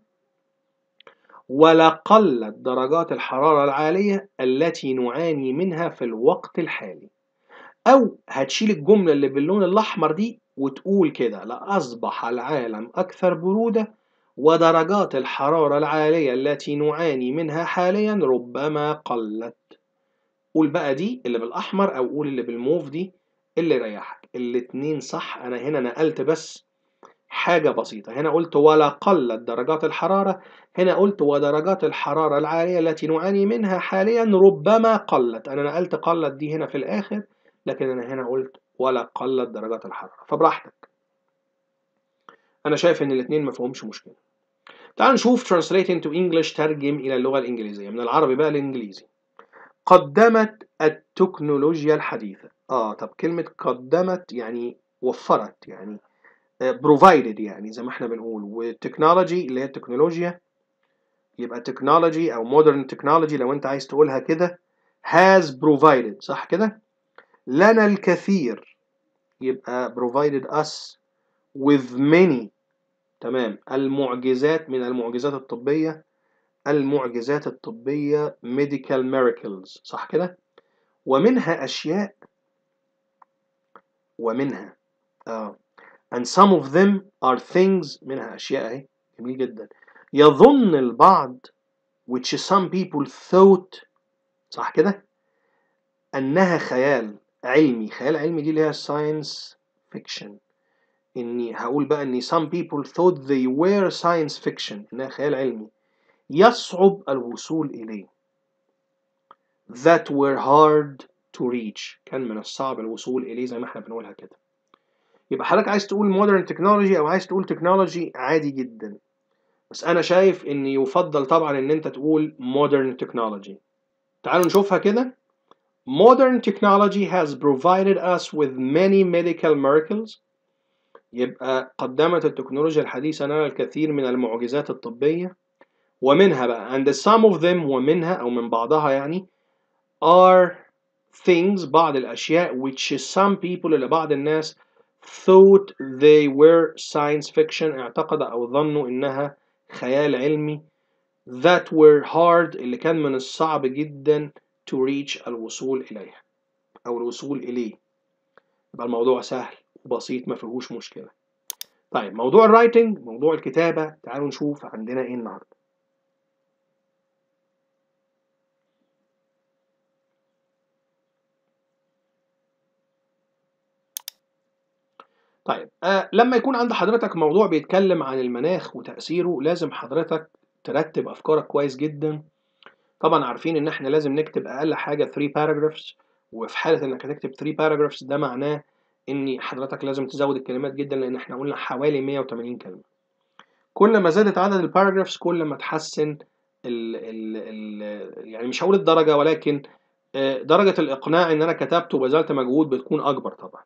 ولقلت درجات الحرارة العالية التي نعاني منها في الوقت الحالي أو هتشيل الجملة اللي باللون الأحمر دي وتقول كده لأصبح العالم أكثر برودة ودرجات الحرارة العالية التي نعاني منها حاليا ربما قلت قول بقى دي اللي بالأحمر أو قول اللي بالموف دي اللي يريحك الاتنين صح أنا هنا نقلت بس حاجة بسيطة هنا قلت ولا قلت درجات الحرارة هنا قلت ودرجات الحرارة العالية التي نعاني منها حاليا ربما قلت أنا نقلت قلت دي هنا في الآخر لكن أنا هنا قلت ولا قلت درجات الحرارة فبراحتك أنا شايف إن الاتنين مفهومش مشكلة تعال نشوف translate into English ترجم إلى اللغة الإنجليزية من العربي بقى للإنجليزي قدمت التكنولوجيا الحديثة آه طب كلمة قدمت يعني وفرت يعني provided يعني زي ما احنا بنقول والتكنولوجي اللي هي التكنولوجيا يبقى technology أو modern technology لو أنت عايز تقولها كده has provided صح كده لنا الكثير يبقى provided us with many تمام المعجزات من المعجزات الطبية المعجزات الطبية medical miracles صح كده ومنها أشياء ومنها آه and some of them are things منها أشياء أهي جميل جدا يظن البعض which some people thought صح كده أنها خيال علمي خيال علمي دي اللي هي science fiction إني هقول بقى إن some people thought they were science fiction إنها خيال علمي يصعب الوصول إليه that were hard to reach كان من الصعب الوصول إليه زي ما احنا بنقولها كده يبقى حضرتك عايز تقول modern technology أو عايز تقول technology عادي جدا بس أنا شايف إن يفضل طبعا إن أنت تقول modern technology تعالوا نشوفها كده Modern technology has provided us with many medical miracles يبقى قدمت التكنولوجيا الحديثة لنا الكثير من المعجزات الطبية ومنها بقى and some of them ومنها أو من بعضها يعني are things بعض الأشياء which some people اللي بعض الناس thought they were science fiction اعتقد أو ظنوا إنها خيال علمي that were hard اللي كان من الصعب جدا to reach الوصول إليها أو الوصول إليه يبقى الموضوع سهل وبسيط ما فيهوش مشكلة طيب موضوع الرايتنج موضوع الكتابة تعالوا نشوف عندنا إيه النهاردة طيب آه لما يكون عند حضرتك موضوع بيتكلم عن المناخ وتأثيره لازم حضرتك ترتب أفكارك كويس جدا طبعا عارفين إن إحنا لازم نكتب أقل حاجة 3 paragraphs وفي حالة إنك هتكتب 3 paragraphs ده معناه إن حضرتك لازم تزود الكلمات جدا لأن إحنا قلنا حوالي 180 كلمة كل ما زادت عدد الباراجرافز كل ما تحسن ال ال ال يعني مش هقول الدرجة ولكن آه، درجة الإقناع إن أنا كتبت وبذلت مجهود بتكون أكبر طبعا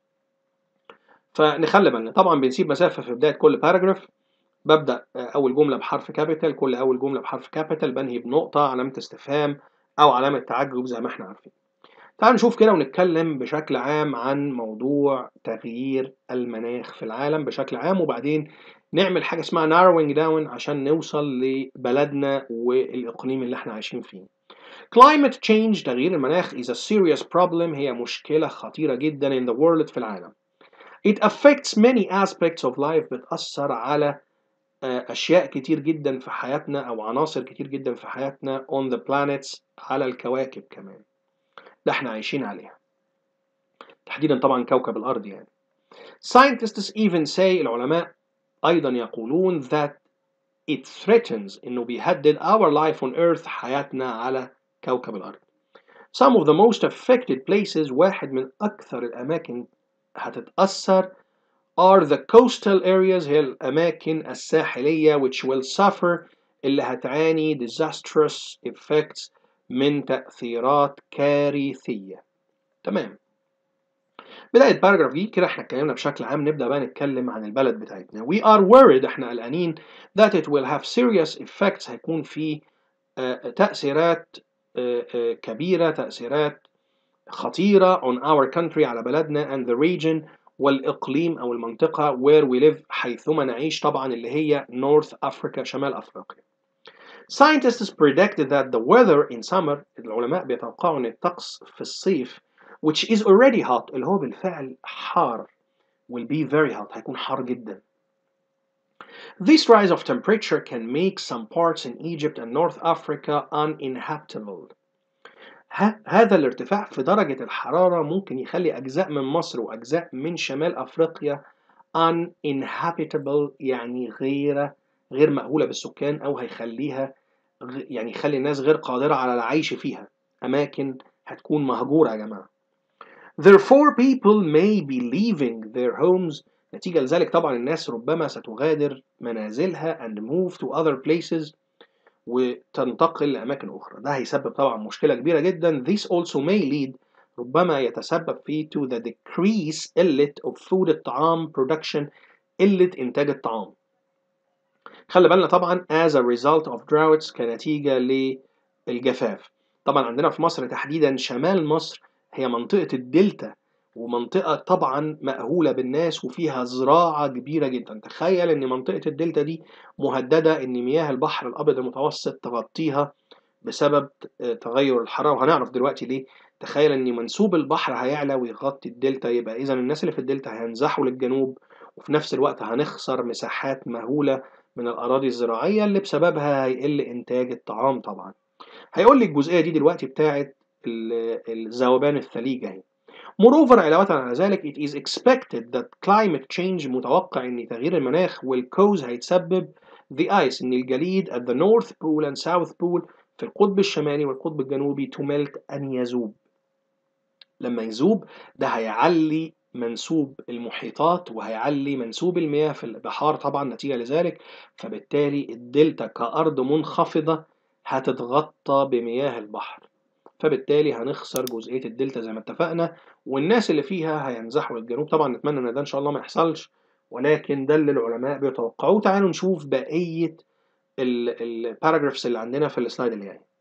فنخلي بالنا طبعا بنسيب مسافة في بداية كل باراجراف ببدأ آه، أول جملة بحرف كابيتال كل أول جملة بحرف كابيتال بنهي بنقطة علامة استفهام أو علامة تعجب زي ما احنا عارفين تعالوا نشوف كده ونتكلم بشكل عام عن موضوع تغيير المناخ في العالم بشكل عام وبعدين نعمل حاجة اسمها narrowing down عشان نوصل لبلدنا والإقليم اللي احنا عايشين فيه. Climate change تغيير المناخ is a serious problem هي مشكلة خطيرة جدا in the world في العالم. It affects many aspects of life بتأثر على آه، أشياء كتير جدا في حياتنا أو عناصر كتير جدا في حياتنا on the planets على الكواكب كمان. اللي احنا عايشين عليها. تحديدا طبعا كوكب الأرض يعني. Scientists even say العلماء أيضا يقولون that it threatens إنه بيهدد our life on earth حياتنا على كوكب الأرض. Some of the most affected places واحد من أكثر الأماكن هتتأثر are the coastal areas هي الأماكن الساحلية which will suffer اللي هتعاني disastrous effects من تأثيرات كارثية. تمام. بداية باراجراف دي كده احنا اتكلمنا بشكل عام نبدأ بقى نتكلم عن البلد بتاعتنا. We are worried احنا قلقانين that it will have serious effects هيكون في آه، تأثيرات آه، آه، كبيرة تأثيرات خطيرة on our country على بلدنا and the region والإقليم أو المنطقة where we live حيثما نعيش طبعا اللي هي North Africa شمال أفريقيا. Scientists predicted that the weather in summer العلماء بيتوقعوا أن الطقس في الصيف which is already hot اللي هو بالفعل حار will be very hot هيكون حار جدا. This rise of temperature can make some parts in Egypt and North Africa uninhabitable. ه- هذا الارتفاع في درجة الحرارة ممكن يخلي أجزاء من مصر وأجزاء من شمال أفريقيا uninhabitable يعني غير غير مأهولة بالسكان أو هيخليها غ- يعني يخلي الناس غير قادرة على العيش فيها أماكن هتكون مهجورة يا جماعة. Therefore people may be leaving their homes نتيجة لذلك طبعا الناس ربما ستغادر منازلها and move to other places وتنتقل لأماكن أخرى ده هيسبب طبعا مشكلة كبيرة جدا this also may lead ربما يتسبب في to the decrease قلة of food الطعام production قلة إنتاج الطعام خلي بالنا طبعا as a result of droughts كنتيجة للجفاف طبعا عندنا في مصر تحديدا شمال مصر هي منطقة الدلتا ومنطقة طبعا مأهولة بالناس وفيها زراعة كبيرة جدا تخيل ان منطقة الدلتا دي مهددة ان مياه البحر الابيض المتوسط تغطيها بسبب تغير الحرارة وهنعرف دلوقتي ليه تخيل ان منسوب البحر هيعلى ويغطي الدلتا يبقى اذا الناس اللي في الدلتا هينزحوا للجنوب وفي نفس الوقت هنخسر مساحات مهولة من الأراضي الزراعية اللي بسببها هيقل إنتاج الطعام طبعا هيقول لي الجزئية دي دلوقتي بتاعت الذوبان الثليج اهي Moreover علاوة على ذلك it is expected that climate change متوقع ان تغيير المناخ will cause هيتسبب the ice ان الجليد at the North Pole and South Pole في القطب الشمالي والقطب الجنوبي to melt أن يذوب لما يذوب ده هيعلي منسوب المحيطات وهيعلي منسوب المياه في البحار طبعا نتيجة لذلك فبالتالي الدلتا كأرض منخفضة هتتغطى بمياه البحر فبالتالي هنخسر جزئية الدلتا زي ما اتفقنا والناس اللي فيها هينزحوا للجنوب طبعا نتمنى ان ده ان شاء الله ما يحصلش ولكن ده اللي العلماء بيتوقعوه تعالوا نشوف بقية الباراجرافز اللي عندنا في السلايد اللي جاي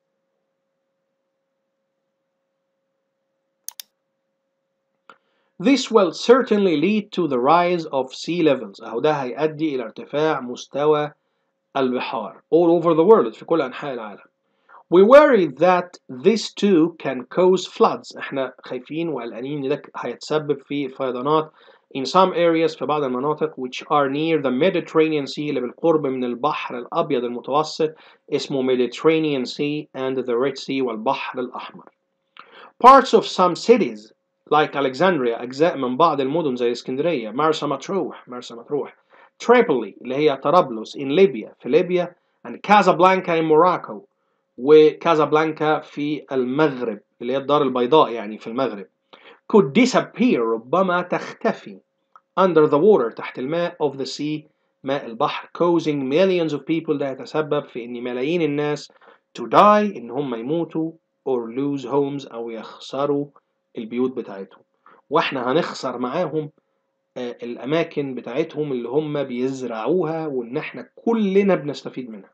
This will certainly lead to the rise of sea levels أهو ده هيؤدي إلى ارتفاع مستوى البحار all over the world في كل أنحاء العالم We worry that this too can cause floods احنا خايفين وقلقانين ان ده هيتسبب في فيضانات in some areas في بعض المناطق which are near the Mediterranean Sea اللي بالقرب من البحر الأبيض المتوسط اسمه Mediterranean Sea and the Red Sea والبحر الأحمر. Parts of some cities like Alexandria أجزاء من بعض المدن زي اسكندرية مرسى مطروح مرسى مطروح Tripoli اللي هي طرابلس in Libya في ليبيا and Casablanca in Morocco وكازابلانكا في المغرب اللي هي الدار البيضاء يعني في المغرب could disappear ربما تختفي under the water تحت الماء of the sea ماء البحر causing millions of people ده يتسبب في ان ملايين الناس to die ان هم يموتوا or lose homes او يخسروا البيوت بتاعتهم واحنا هنخسر معاهم آه الاماكن بتاعتهم اللي هم بيزرعوها وان احنا كلنا بنستفيد منها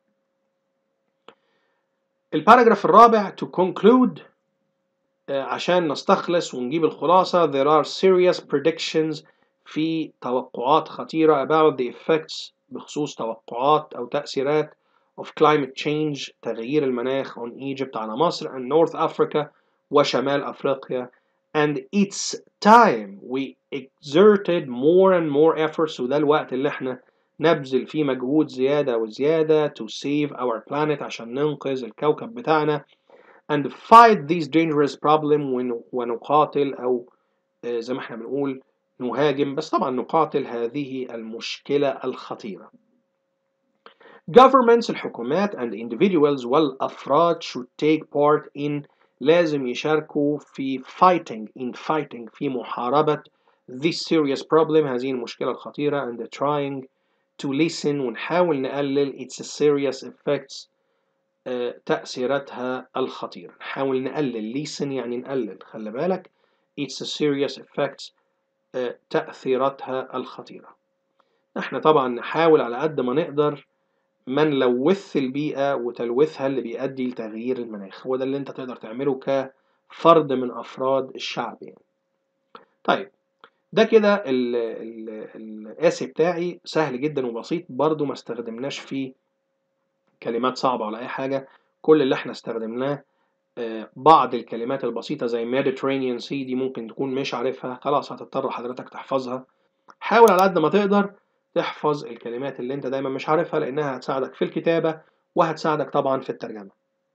الباراجراف الرابع to conclude عشان نستخلص ونجيب الخلاصة there are serious predictions في توقعات خطيرة about the effects بخصوص توقعات أو تأثيرات of climate change تغيير المناخ on Egypt على مصر and North Africa وشمال أفريقيا and it's time we exerted more and more efforts وده الوقت اللي احنا نبذل فيه مجهود زيادة وزيادة to save our planet عشان ننقذ الكوكب بتاعنا and fight these dangerous problem ونقاتل أو زي ما احنا بنقول نهاجم بس طبعا نقاتل هذه المشكلة الخطيرة Governments الحكومات and individuals والأفراد should take part in لازم يشاركوا في fighting in fighting في محاربة this serious problem هذه المشكلة الخطيرة and trying to listen ونحاول نقلل its serious effects uh, تأثيراتها الخطيرة نحاول نقلل listen يعني نقلل خلي بالك its serious effects uh, تأثيراتها الخطيرة احنا طبعا نحاول على قد ما نقدر ما نلوث البيئة وتلوثها اللي بيؤدي لتغيير المناخ هو ده اللي انت تقدر تعمله كفرد من أفراد الشعب يعني. طيب ده كده الاسي بتاعي سهل جدا وبسيط برضو ما استخدمناش فيه كلمات صعبة ولا أي حاجة كل اللي احنا استخدمناه بعض الكلمات البسيطة زي Mediterranean Sea دي ممكن تكون مش عارفها خلاص هتضطر حضرتك تحفظها حاول على قد ما تقدر تحفظ الكلمات اللي انت دايما مش عارفها لانها هتساعدك في الكتابة وهتساعدك طبعا في الترجمة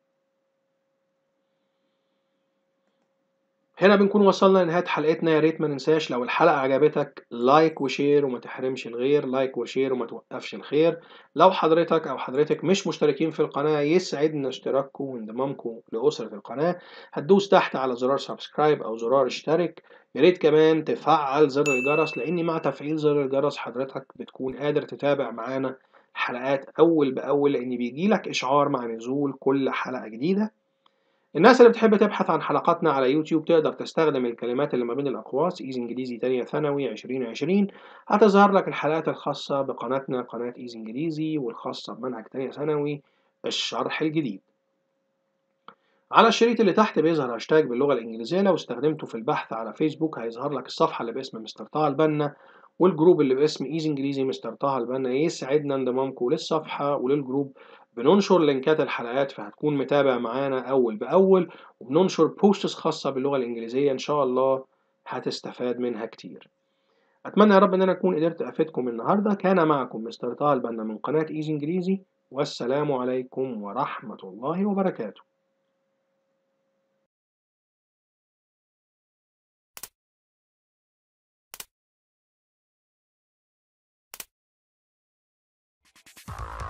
هنا بنكون وصلنا لنهاية حلقتنا يا ريت ما ننساش لو الحلقة عجبتك لايك وشير وما تحرمش الغير لايك وشير وما توقفش الخير لو حضرتك أو حضرتك مش مشتركين في القناة يسعدنا اشتراككم وانضمامكم لأسرة القناة هتدوس تحت على زرار سبسكرايب أو زرار اشترك يا ريت كمان تفعل زر الجرس لأن مع تفعيل زر الجرس حضرتك بتكون قادر تتابع معانا حلقات أول بأول لأن بيجيلك إشعار مع نزول كل حلقة جديدة الناس اللي بتحب تبحث عن حلقاتنا على يوتيوب تقدر تستخدم الكلمات اللي ما بين الأقواس إيزي إنجليزي تانية ثانوي 2020 هتظهر لك الحلقات الخاصة بقناتنا قناة إيزي إنجليزي والخاصة بمنهج تانية ثانوي الشرح الجديد على الشريط اللي تحت بيظهر هاشتاج باللغة الإنجليزية لو استخدمته في البحث على فيسبوك هيظهر لك الصفحة اللي باسم مستر طه البنا والجروب اللي باسم إيزي إنجليزي مستر طه البنا يسعدنا انضمامكم للصفحة وللجروب بننشر لينكات الحلقات فهتكون متابع معانا أول بأول وبننشر بوستس خاصة باللغة الإنجليزية إن شاء الله هتستفاد منها كتير أتمنى يا رب إن أنا أكون قدرت أفيدكم النهاردة كان معكم مستر طه البنا من قناة إيزي إنجليزي والسلام عليكم ورحمة الله وبركاته you